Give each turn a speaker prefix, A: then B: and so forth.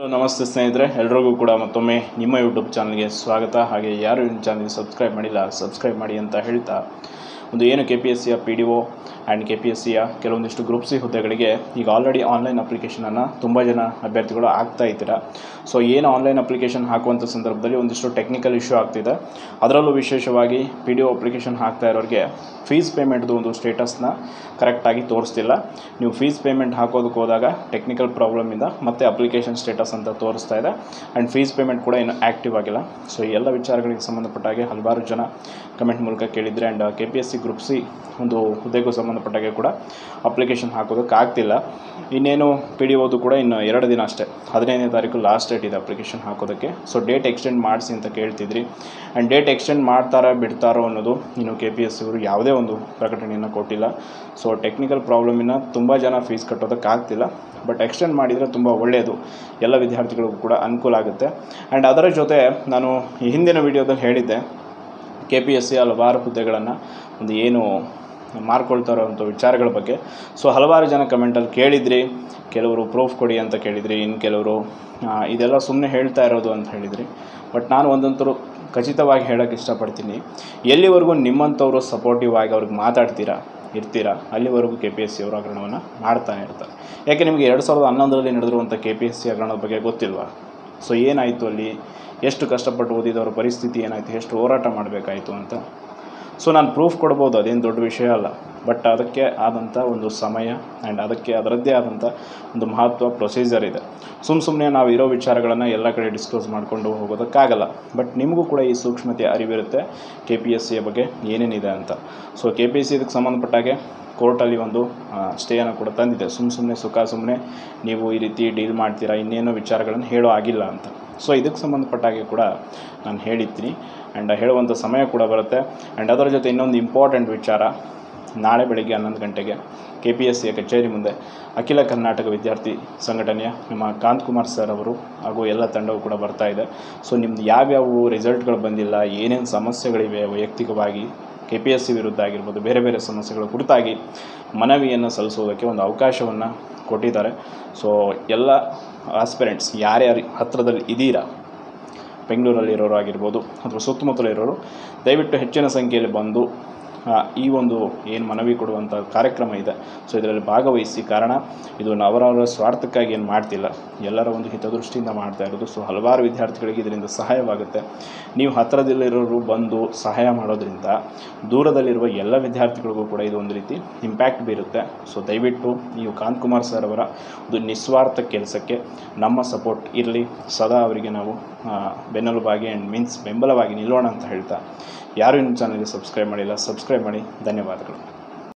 A: ನಮಸ್ತೆ ಸ್ನೇಹಿತರೆ ಎಲ್ರಿಗೂ ಕೂಡ ಮತ್ತೊಮ್ಮೆ ನಿಮ್ಮ ಯೂಟ್ಯೂಬ್ ಚಾನಲ್ಗೆ ಸ್ವಾಗತ ಹಾಗೆ ಯಾರು ಈ ಚಾನಲ್ಗೆ ಸಬ್ಸ್ಕ್ರೈಬ್ ಮಾಡಿಲ್ಲ ಸಬ್ಸ್ಕ್ರೈಬ್ ಮಾಡಿ ಅಂತ ಹೇಳ್ತಾ ಒಂದು ಏನು ಕೆ ಪಿ ಎಸ್ ಸಿಯ P D O and K P S ಸಿಯ ಕೆಲವೊಂದಿಷ್ಟು ಗ್ರೂಪ್ ಸಿ ಹುದ್ದೆಗಳಿಗೆ ಈಗ ಆಲ್ರೆಡಿ ಆನ್ಲೈನ್ ಅಪ್ಲಿಕೇಶನನ್ನು ತುಂಬ ಜನ ಅಭ್ಯರ್ಥಿಗಳು ಆಗ್ತಾ ಇದ್ದೀರಾ ಸೊ ಏನು ಆನ್ಲೈನ್ ಅಪ್ಲಿಕೇಶನ್ ಹಾಕುವಂಥ ಸಂದರ್ಭದಲ್ಲಿ ಒಂದಿಷ್ಟು ಟೆಕ್ನಿಕಲ್ ಇಶ್ಯೂ ಆಗ್ತಿದೆ ಅದರಲ್ಲೂ ವಿಶೇಷವಾಗಿ ಪಿ ಡಿ ಒ ಅಪ್ಲಿಕೇಶನ್ ಹಾಕ್ತಾ ಇರೋರಿಗೆ ಫೀಸ್ ಪೇಮೆಂಟ್ದು ಒಂದು ಸ್ಟೇಟಸ್ನ ಕರೆಕ್ಟಾಗಿ ತೋರಿಸ್ತಿಲ್ಲ ನೀವು ಫೀಸ್ ಪೇಮೆಂಟ್ ಹಾಕೋದಕ್ಕೆ ಹೋದಾಗ ಟೆಕ್ನಿಕಲ್ ಪ್ರಾಬ್ಲಮಿಂದ ಮತ್ತೆ ಅಪ್ಲಿಕೇಶನ್ ಸ್ಟೇಟಸ್ ಅಂತ ತೋರಿಸ್ತಾ ಇದೆ ಆ್ಯಂಡ್ ಫೀಸ್ ಪೇಮೆಂಟ್ ಕೂಡ ಇನ್ನು ಆ್ಯಕ್ಟಿವ್ ಆಗಿಲ್ಲ ಸೊ ಈ ಎಲ್ಲ ವಿಚಾರಗಳಿಗೆ ಸಂಬಂಧಪಟ್ಟ ಹಾಗೆ ಹಲವಾರು ಜನ ಕಮೆಂಟ್ ಮೂಲಕ ಕೇಳಿದರೆ and K P S C group C ಒಂದು ಹುದ್ದೆಗೂ ಸಂಬಂಧಪಟ್ಟಾಗೆ ಕೂಡ ಅಪ್ಲಿಕೇಶನ್ ಹಾಕೋದಕ್ಕೆ ಆಗ್ತಿಲ್ಲ ಇನ್ನೇನು ಪಿ ಡಿ ಓದು ಕೂಡ ಇನ್ನು ಎರಡು ದಿನ ಅಷ್ಟೇ ಹದಿನೈದನೇ ತಾರೀಕು ಲಾಸ್ಟ್ ಡೇಟ್ ಇದೆ ಅಪ್ಲಿಕೇಶನ್ ಹಾಕೋದಕ್ಕೆ ಸೊ ಡೇಟ್ ಎಕ್ಸ್ಟೆಂಡ್ ಮಾಡಿಸಿ ಅಂತ ಕೇಳ್ತಿದ್ರಿ ಆ್ಯಂಡ್ ಡೇಟ್ ಎಕ್ಸ್ಟೆಂಡ್ ಮಾಡ್ತಾರಾ ಬಿಡ್ತಾರೋ ಅನ್ನೋದು ಇನ್ನು ಕೆ ಪಿ ಎಸ್ ಸಿವರು ಯಾವುದೇ ಒಂದು ಪ್ರಕಟಣೆಯನ್ನು ಕೊಟ್ಟಿಲ್ಲ ಸೊ ಟೆಕ್ನಿಕಲ್ ಪ್ರಾಬ್ಲಮಿನ ತುಂಬ ಜನ ಫೀಸ್ ಕಟ್ಟೋದಕ್ಕಾಗ್ತಿಲ್ಲ ಬಟ್ ಎಕ್ಸ್ಟೆಂಡ್ ಮಾಡಿದರೆ ತುಂಬ ಒಳ್ಳೆಯದು ಎಲ್ಲ ವಿದ್ಯಾರ್ಥಿಗಳಿಗೂ ಕೂಡ ಅನುಕೂಲ ಆಗುತ್ತೆ ಆ್ಯಂಡ್ ಅದರ ಜೊತೆ ನಾನು ಈ ಹಿಂದಿನ ವಿಡಿಯೋದಲ್ಲಿ ಹೇಳಿದ್ದೆ ಕೆ ಪಿ ಎಸ್ ಸಿ ಹಲವಾರು ಹುದ್ದೆಗಳನ್ನು ಒಂದು ಏನು ಮಾರ್ಕೊಳ್ತಾ ಇರೋವಂಥ ವಿಚಾರಗಳ ಬಗ್ಗೆ ಸೊ ಹಲವಾರು ಜನ ಕಮೆಂಟಲ್ಲಿ ಕೇಳಿದ್ರಿ ಕೆಲವರು ಪ್ರೂಫ್ ಕೊಡಿ ಅಂತ ಕೇಳಿದ್ರಿ ಇನ್ನು ಕೆಲವರು ಆ, ಇದೆಲ್ಲ ಸುಮ್ಮನೆ ಹೇಳ್ತಾ ಇರೋದು ಅಂತ ಹೇಳಿದ್ರಿ ಬಟ್ ನಾನು ಒಂದಂತರೂ ಖಚಿತವಾಗಿ ಹೇಳೋಕ್ಕೆ ಇಷ್ಟಪಡ್ತೀನಿ ಎಲ್ಲಿವರೆಗೂ ನಿಮ್ಮಂಥವ್ರು ಸಪೋರ್ಟಿವ್ ಆಗಿ ಅವ್ರಿಗೆ ಮಾತಾಡ್ತೀರಾ ಇರ್ತೀರಾ ಅಲ್ಲಿವರೆಗೂ ಕೆ ಪಿ ಎಸ್ ಸಿ ಅವರು ಹಗರಣವನ್ನು ಮಾಡ್ತಾನೆ ಇರ್ತಾರೆ ಯಾಕೆ ನಿಮಗೆ ಎರಡು ಸಾವಿರದ ಹನ್ನೊಂದರಲ್ಲಿ ನಡೆದಿರುವಂಥ ಕೆ ಪಿ ಎಸ್ ಸಿ ಹಗರಣದ ಬಗ್ಗೆ ಗೊತ್ತಿಲ್ವಾ ಸೊ ಏನಾಯಿತು ಅಲ್ಲಿ ಎಷ್ಟು ಕಷ್ಟಪಟ್ಟು ಓದಿದವರ ಪರಿಸ್ಥಿತಿ ಏನಾಯಿತು ಎಷ್ಟು ಹೋರಾಟ ಮಾಡಬೇಕಾಯಿತು ಅಂತ ಸೊ ನಾನು ಪ್ರೂಫ್ ಕೊಡ್ಬೋದು ಅದೇನು ದೊಡ್ಡ ವಿಷಯ ಅಲ್ಲ ಬಟ್ ಅದಕ್ಕೆ ಆದಂಥ ಒಂದು ಸಮಯ ಆ್ಯಂಡ್ ಅದಕ್ಕೆ ಅದರದ್ದೇ ಆದಂಥ ಒಂದು ಮಹತ್ವ ಪ್ರೊಸೀಜರ್ ಇದೆ ಸುಮ್ಮ ಸುಮ್ಮನೆ ನಾವು ಇರೋ ವಿಚಾರಗಳನ್ನು ಎಲ್ಲ ಕಡೆ ಡಿಸ್ಕ್ಲೋಸ್ ಮಾಡಿಕೊಂಡು ಹೋಗೋದಕ್ಕಾಗಲ್ಲ ಬಟ್ ನಿಮಗೂ ಕೂಡ ಈ ಸೂಕ್ಷ್ಮತೆ ಅರಿವಿರುತ್ತೆ ಕೆ ಪಿ ಎಸ್ ಸಿಯ ಬಗ್ಗೆ ಏನೇನಿದೆ ಅಂತ so K P S C ಇದಕ್ಕೆ ಸಂಬಂಧಪಟ್ಟಾಗೆ ಕೋರ್ಟಲ್ಲಿ ಒಂದು ಸ್ಟೇಯನ್ನು ಕೂಡ ತಂದಿದೆ ಸುಮ್ಮ ಸುಮ್ಮನೆ ಸುಖ ಸುಮ್ಮನೆ ನೀವು ಈ ರೀತಿ ಡೀಲ್ ಮಾಡ್ತೀರಾ ಇನ್ನೇನೋ ವಿಚಾರಗಳನ್ನು ಹೇಳೋ ಆಗಿಲ್ಲ ಅಂತ ಸೊ ಇದಕ್ಕೆ ಸಂಬಂಧಪಟ್ಟಾಗೆ ಕೂಡ ನಾನು ಹೇಳಿದ್ದೀನಿ ಆ್ಯಂಡ್ ಹೇಳುವಂಥ ಸಮಯ ಕೂಡ ಬರುತ್ತೆ ಆ್ಯಂಡ್ ಅದರ ಜೊತೆ ಇನ್ನೊಂದು ಇಂಪಾರ್ಟೆಂಟ್ ವಿಚಾರ ನಾಳೆ ಬೆಳಗ್ಗೆ ಹನ್ನೊಂದು ಗಂಟೆಗೆ ಕೆ ಪಿ ಎಸ್ ಸಿಯ ಕಚೇರಿ ಮುಂದೆ ಅಖಿಲ ಕರ್ನಾಟಕ ವಿದ್ಯಾರ್ಥಿ ಸಂಘಟನೆಯ ನಮ್ಮ ಕಾಂತ್ ಕುಮಾರ್ ಸರ್ ಅವರು ಹಾಗೂ ಎಲ್ಲ ತಂಡವು ಕೂಡ ಬರ್ತಾ ಇದೆ ಸೊ ನಿಮ್ದು ಯಾವ್ಯಾವ ರಿಸಲ್ಟ್ಗಳು ಬಂದಿಲ್ಲ ಏನೇನು ಸಮಸ್ಯೆಗಳಿವೆ ವೈಯಕ್ತಿಕವಾಗಿ ಕೆ ಪಿ ಎಸ್ ಸಿ ವಿರುದ್ಧ ಆಗಿರ್ಬೋದು ಬೇರೆ ಬೇರೆ ಸಮಸ್ಯೆಗಳ ಕುರಿತಾಗಿ ಮನವಿಯನ್ನು ಸಲ್ಲಿಸೋದಕ್ಕೆ ಒಂದು ಅವಕಾಶವನ್ನು ಕೊಟ್ಟಿದ್ದಾರೆ ಸೊ ಎಲ್ಲ ಆಸ್ಪಿರೆಂಟ್ಸ್ ಯಾರ್ಯಾರು ಹತ್ತಿರದಲ್ಲಿ ಇದ್ದೀರಾ ಬೆಂಗಳೂರಲ್ಲಿರೋರು ಆಗಿರ್ಬೋದು ಅಥವಾ ಸುತ್ತಮುತ್ತಲಿರೋರು ದಯವಿಟ್ಟು ಹೆಚ್ಚಿನ ಸಂಖ್ಯೆಯಲ್ಲಿ ಬಂದು ಆ, ಈ ಒಂದು ಏನು ಮನವಿ ಕೊಡುವಂಥ ಕಾರ್ಯಕ್ರಮ ಇದೆ ಸೊ ಇದರಲ್ಲಿ ಭಾಗವಹಿಸಿ ಕಾರಣ ಇದು ಅವರವರ ಸ್ವಾರ್ಥಕ್ಕಾಗಿ ಏನು ಮಾಡ್ತಿಲ್ಲ ಎಲ್ಲರ ಒಂದು ಹಿತದೃಷ್ಟಿಯಿಂದ ಮಾಡ್ತಾ ಇರೋದು ಸೊ ಹಲವಾರು ವಿದ್ಯಾರ್ಥಿಗಳಿಗೆ ಇದರಿಂದ ಸಹಾಯವಾಗುತ್ತೆ ನೀವು ಹತ್ತಿರದಲ್ಲಿರೋರು ಬಂದು ಸಹಾಯ ಮಾಡೋದ್ರಿಂದ ದೂರದಲ್ಲಿರುವ ಎಲ್ಲ ವಿದ್ಯಾರ್ಥಿಗಳಿಗೂ ಕೂಡ ಇದು ಒಂದು ರೀತಿ ಇಂಪ್ಯಾಕ್ಟ್ ಬೀರುತ್ತೆ ಸೊ ದಯವಿಟ್ಟು ನೀವು ಕಾಂತ್ ಕುಮಾರ್ ಸರ್ ಅವರ ಒಂದು ನಿಸ್ವಾರ್ಥ ಕೆಲಸಕ್ಕೆ ನಮ್ಮ ಸಪೋರ್ಟ್ ಇರಲಿ ಸದಾ ಅವರಿಗೆ ನಾವು ಆ, ಬೆನ್ನೆಲುಬಾಗಿ ಆ್ಯಂಡ್ ಮೀನ್ಸ್ ಬೆಂಬಲವಾಗಿ ನಿಲ್ಲೋಣ ಅಂತ ಹೇಳ್ತಾ ಯಾರು ಇನ್ನು ಚಾನಲ್ಗೆ ಸಬ್ಸ್ಕ್ರೈಬ್ ಮಾಡಿಲ್ಲ ಸಬ್ಸ್ಕ್ರೈಬ್ ಮಾಡಿ ಧನ್ಯವಾದಗಳು